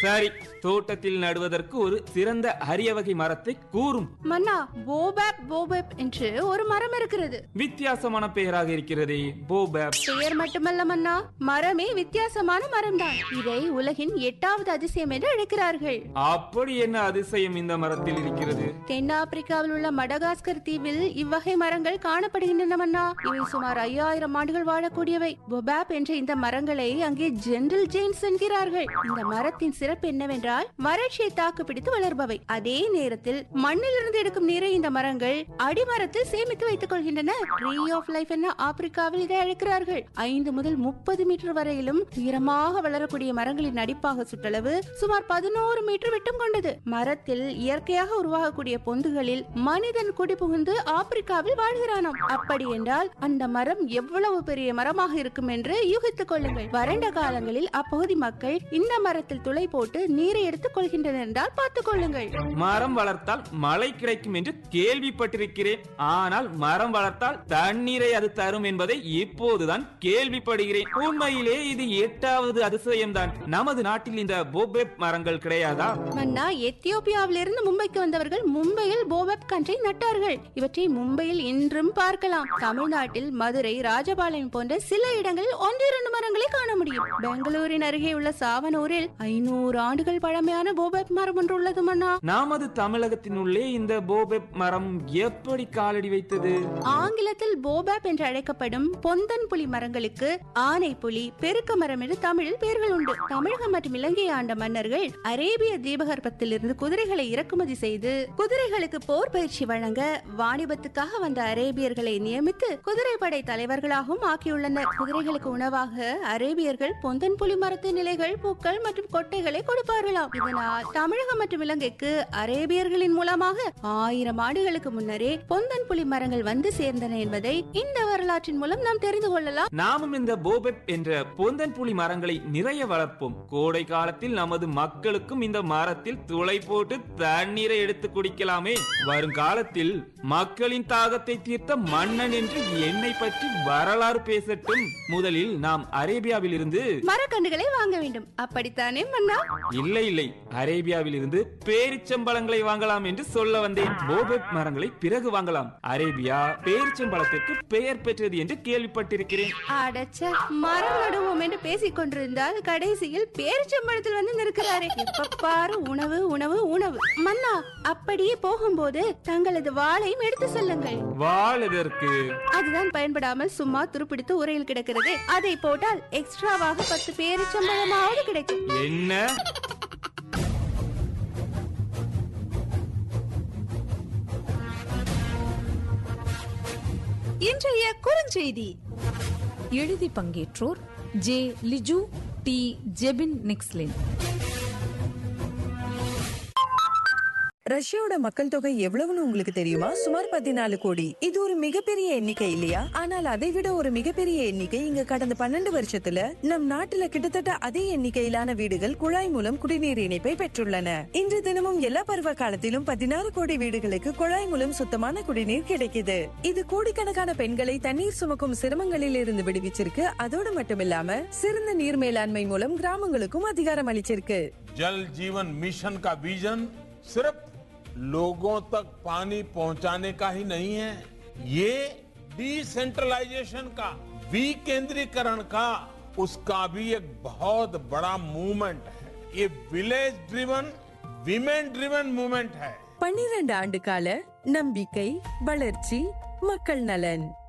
சரி தோட்டத்தில் நடுவதற்கு ஒரு சிறந்த அரிய வகை மரத்தை கூறும் மன்னா போபேப் போபேப் என்று ஒரு மரம் இருக்கிறது வித்தியாசமான பெயராக இருக்கிறதே போபேப் பெயர் மட்டுமல்ல மன்னா மரமே வித்தியாசமான மரம்தான் இதை உலகின் எட்டாவது அதிசயம் என்று அழைக்கிறார்கள் அப்படி என்ன அதிசயம் இந்த மரத்தில் இருக்கிறது தென்னாப்பிரிக்காவில் உள்ள மடகாஸ்கர் தீவில் இவ்வகை மரங்கள் காணப்படுகின்றன மன்னா இவை சுமார் ஐயாயிரம் ஆண்டுகள் வாழக்கூடியவை பொபாப் என்ற இந்த மரங்களை அங்கே ஜென்ரல் ஜெயின்ஸ் என்கிறார்கள் இந்த மரத்தின் சிறப்பு என்னவென்றால் வறட்சியை தாக்கு பிடித்து வளர்பவை அதே நேரத்தில் மண்ணிலிருந்து எடுக்கும் நீரை இந்த மரங்கள் அடிமரத்தில் சேமித்து வைத்துக் கொள்கின்றன ட்ரீ ஆஃப் லைஃப் என ஆப்பிரிக்காவில் இதை அழைக்கிறார்கள் ஐந்து முதல் முப்பது மீட்டர் வரையிலும் உயரமாக வளரக்கூடிய மரங்களின் அடிப்பாக சுற்றளவு சுமார் பதினோரு மீட்டர் விட்டம் கொண்டது மரத்தில் இயற்கையாக உருவாகக்கூடிய பொந்துகளில் மனிதன் குடிபுகுந்து ஆப்பிரிக்காவில் வாழ்கிறானாம் அப்படி என்றால் அந்த மரம் எவ்வளவு பெரிய மரமாக இருக்கும் என்று யூகித்துக் கொள்ளுங்கள் வறண்ட காலங்களில் அப்பகுதி மக்கள் இந்த மரத்தில் துளை போட்டு நீரை எடுத்துக் கொள்கின்றனர் என்றால் பார்த்துக் கொள்ளுங்கள் மரம் வளர்த்தால் மழை கிடைக்கும் என்று கேள்விப்பட்டிருக்கிறேன் ஆனால் மரம் வளர்த்தால் தண்ணீரை அது தரும் என்பதை இப்போதுதான் கேள்விப்படுகிறேன் உண்மையிலே இது எட்டாவது அதிசயம்தான் நமது நாட்டில் இந்த போபேப் மரங்கள் கிடையாதா மன்னா எத்தியோப்பியாவிலிருந்து மும்பைக்கு வந்தவர்கள் மும்பையில் போபப் கன்றை நட்டார்கள் இவற்றை மும்பையில் இன்றும் பார்க்கலாம் தமிழ்நாட்டில் மதுரை ராஜபாளையம் போன்ற சில இடங்களில் ஒன்றிரண்டு மரங்களை காண முடியும் பெங்களூரின் அருகே உள்ள சாவனூரில் ஐநூறு ஆண்டுகள் பழமையான போபப் மரம் ஒன்று உள்ளது மன்னா நமது தமிழகத்தின் உள்ளே இந்த போபேப் மரம் எப்படி காலடி வைத்தது ஆங்கிலத்தில் போபாப் என்று அழைக்கப்படும் பொந்தன் புலி மரங்களுக்கு ஆனை புலி பெருக்க மரம் என்று தமிழில் பெயர்கள் உண்டு தமிழகம் மற்றும் இலங்கை ஆண்ட மன்னர்கள் அரேபிய தீபகற்பத்திலிருந்து குதிரைகளை இறக்குமதி செய்து குதிரைகளுக்கு போர் பயிற்சி வழங்க வாணிபத்துக்காக வந்த அரேபியர்களை நியமித்து குதிரைப்படை தலைவர்களாகவும் ஆக்கியுள்ளனர் குதிரைகளுக்கு உணவாக அரேபியர்கள் பொந்தன் புலி மரத்தின் இலைகள் பூக்கள் மற்றும் கொட்டைகளை கொடுப்பார்களாம் இதனால் தமிழகம் மற்றும் இலங்கைக்கு அரேபியர்களின் மூலமாக ஆயிரம் ஆண்டுகளுக்கு முன்னரே பொந்தன் புலி மரங்கள் வந்து சேர்ந்தன என்பதை இந்த வரலாற்றின் மூலம் நாம் தெரிந்து கொள்ளலாம் நாமும் இந்த போபெப் என்ற பொந்தன் புலி மரங்களை நிறைய வளர்ப்போம் கோடை காலத்தில் நமது மக்களுக்கும் இந்த மரத்தில் துளை போட்டு தண்ணீரை எடுத்து குடிக்கலாமே வருங்காலத்தில் மக்களின் தாகத்தை தீர்த்த மன்னன் என்று என்னை பற்றி வரலாறு பேசட்டும் முதலில் நாம் அரேபியாவில் இருந்து மரக்கன்றுகளை வாங்க வேண்டும் அப்படித்தானே மன்னா இல்லை இல்லை அரேபியாவில் இருந்து பேரிச்சம்பழங்களை வாங்கலாம் என்று சொல்ல வந்தேன் போபெப் மரங்களை பிறகு வாங்கலாம் அரேபியா பேரிச்சம்பழத்திற்கு பெயர் பெற்றது என்று கேள்விப்பட்டிருக்கிறேன் அடச்ச மரம் நடுவோம் என்று பேசிக் கொண்டிருந்தால் கடைசியில் பேரிச்சம்பழத்தில் வந்து நிற்கிறாரே எப்ப பாரு உணவு உணவு உணவு மன்னா அப்படியே போகும்போது தங்களது வாளையும் எடுத்து செல்லுங்கள் வாழ் எதற்கு அதுதான் பயன்படாமல் சும்மா துருப்பிடித்து உரையில் கிடக்கிறது அதை போட்டால் எக்ஸ்ட்ராவாக பத்து பேரிச்சம்பழமாவது கிடைக்கும் என்ன இன்றைய குறுஞ்செய்தி எழுதி பங்கேற்றோர் ஜே லிஜு டி ஜெபின் நிக்ஸ்லின் ரஷ்யாவோட மக்கள் தொகை எவ்வளவுன்னு உங்களுக்கு தெரியுமா சுமார் பதினாலு கோடி இது ஒரு மிகப்பெரிய எண்ணிக்கை இல்லையா ஆனால் அதை விட ஒரு மிகப்பெரிய எண்ணிக்கை இங்க கடந்த பன்னெண்டு வருஷத்துல நம் நாட்டுல கிட்டத்தட்ட அதே எண்ணிக்கையிலான வீடுகள் குழாய் மூலம் குடிநீர் இணைப்பை பெற்றுள்ளன இன்று தினமும் எல்லா பருவ காலத்திலும் பதினாறு கோடி வீடுகளுக்கு குழாய் மூலம் சுத்தமான குடிநீர் கிடைக்குது இது கோடிக்கணக்கான பெண்களை தண்ணீர் சுமக்கும் சிரமங்களில் இருந்து விடுவிச்சிருக்கு அதோடு மட்டுமில்லாம சிறந்த நீர் மேலாண்மை மூலம் கிராமங்களுக்கும் அதிகாரம் அளிச்சிருக்கு जल जीवन मिशन का विजन सिर्फ लोगों तक पानी पहुंचाने का ही नहीं है ये डिसेंट्रलाइजेशन का विकेंद्रीकरण का उसका भी एक बहुत बड़ा मूवमेंट है ये village driven women driven movement है பன்னிரண்டு ஆண்டு கால நம்பிக்கை வளர்ச்சி மக்கள் நலன்